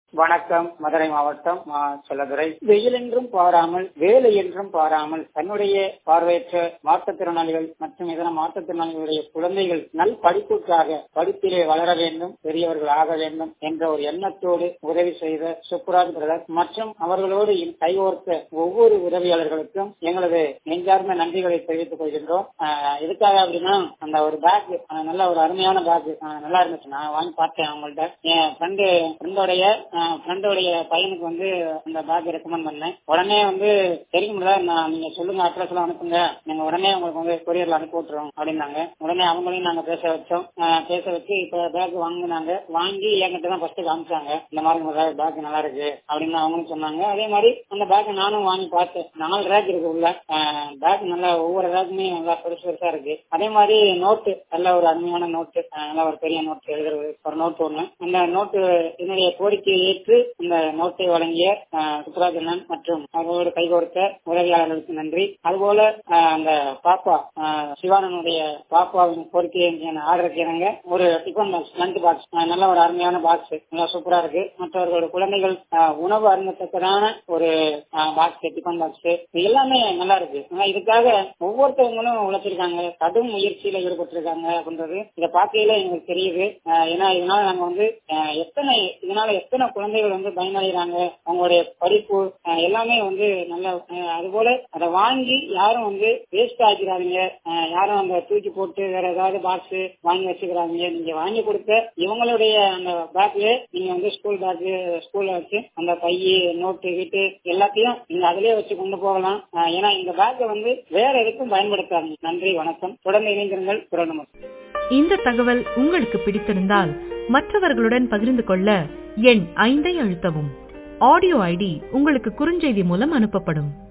வணக்கம் மதுரை மாவட்டம் மா செல்லதுரை வெயில் என்றும் பாராமல் வேலை என்றும் பாராமல் தன்னுடைய பார்வையற்ற மாற்றுத்திறனாளிகள் மற்றும் இதர மாற்றுத்திறனாளிகளுடைய குழந்தைகள் நல் படிப்புக்காக படிப்பிலே வளர வேண்டும் பெரியவர்கள் ஆக வேண்டும் என்ற ஒரு எண்ணத்தோடு உதவி செய்த சுப்ராஜ் பிரதர் மற்றும் அவர்களோடு கைகோர்த்த ஒவ்வொரு உதவியாளர்களுக்கும் எங்களது நெஞ்சார்ந்த நன்றிகளை தெரிவித்துக் கொள்கின்றோம் ஆஹ் எதுக்காக அப்படின்னா அந்த ஒரு பேக் நல்ல ஒரு அருமையான பேக் நல்லா இருந்துச்சு நான் வாங்கி பார்த்தேன் அவங்கள்ட்ட என் ஃப்ரெண்டு ஃப்ரெண்டோடைய ஃப்ரெண்டோடைய பையனுக்கு வந்து அந்த பேக் ரெக்கமெண்ட் பண்ணேன் உடனே வந்து தெரியுமில்ல நான் நீங்க சொல்லுங்க அட்ரஸ் எல்லாம் அனுப்புங்க நீங்க உடனே உங்களுக்கு வந்து கொரியர்ல அனுப்பி விட்டுறோம் அப்படின்னாங்க உடனே அவங்களையும் நாங்க பேச வச்சோம் ஆஹ் பேச வச்சு இப்ப பேக் வாங்கினாங்க வாங்கி என்கிட்ட தான் ஃபர்ஸ்ட் காமிச்சாங்க இந்த மாதிரி உங்க பேக் நல்லா இருக்கு அப்படின்னு அவங்களும் சொன்னாங்க அதே மாதிரி அந்த பேக் நானும் வாங்கி பார்த்தேன் நாலு ரேக் இருக்கு உள்ள பேக் நல்லா ஒவ்வொரு ரேக்குமே நல்லா பெருசு பெருசா இருக்கு அதே மாதிரி நோட்டு நல்ல ஒரு அருமையான நோட்டு நல்ல ஒரு பெரிய நோட்டு எழுதுறது ஒரு நோட்டு ஒண்ணு அந்த நோட்டு என்னுடைய கோரிக்கையை ஏற்று இந்த நோட்டை வழங்கிய சுப்ராஜனன் மற்றும் அவரோடு கைகோர்த்த உதவியாளர்களுக்கு நன்றி அதுபோல அந்த பாப்பா சிவானனுடைய பாப்பாவின் கோரிக்கையை ஆர்டருக்கு இறங்க ஒரு டிஃபன் பாக்ஸ் லஞ்ச் பாக்ஸ் நல்ல ஒரு அருமையான பாக்ஸ் நல்லா சூப்பரா இருக்கு மற்றவர்களோட குழந்தைகள் உணவு அருந்தத்தக்கதான ஒரு பாக்ஸ் டிஃபன் பாக்ஸ் இது எல்லாமே நல்லா இருக்கு இதுக்காக ஒவ்வொருத்தவங்களும் உழைச்சிருக்காங்க கடும் முயற்சியில ஈடுபட்டிருக்காங்க அப்படின்றது இதை பார்க்கையில எங்களுக்கு தெரியுது ஏன்னா இதனால நாங்க வந்து எத்தனை இதனால எத்தனை குழந்தைகள் வந்து பயனடைகிறாங்க அவங்களுடைய படிப்பு எல்லாமே வந்து நல்ல அதுபோல அதை வாங்கி யாரும் வந்து வேஸ்ட் ஆக்கிறாதீங்க யாரும் அந்த தூக்கி போட்டு வேற ஏதாவது பாக்ஸ் வாங்கி வச்சுக்கிறாங்க நீங்க வாங்கி கொடுத்த இவங்களுடைய அந்த பேக்ல நீங்க வந்து ஸ்கூல் பேக் ஸ்கூல்ல வச்சு அந்த பைய நோட்டு வீட்டு எல்லாத்தையும் நீங்க அதிலே வச்சு கொண்டு போகலாம் ஏன்னா இந்த பேக்கை வந்து வேற எதுக்கும் பயன்படுத்தாங்க நன்றி வணக்கம் தொடர்ந்து இணைந்திருங்கள் குரல் நமக்கு இந்த தகவல் உங்களுக்கு பிடித்திருந்தால் மற்றவர்களுடன் பகிர்ந்து கொள்ள எண் ஐந்தை அழுத்தவும் ஆடியோ ஐடி உங்களுக்கு குறுஞ்செய்தி மூலம் அனுப்பப்படும்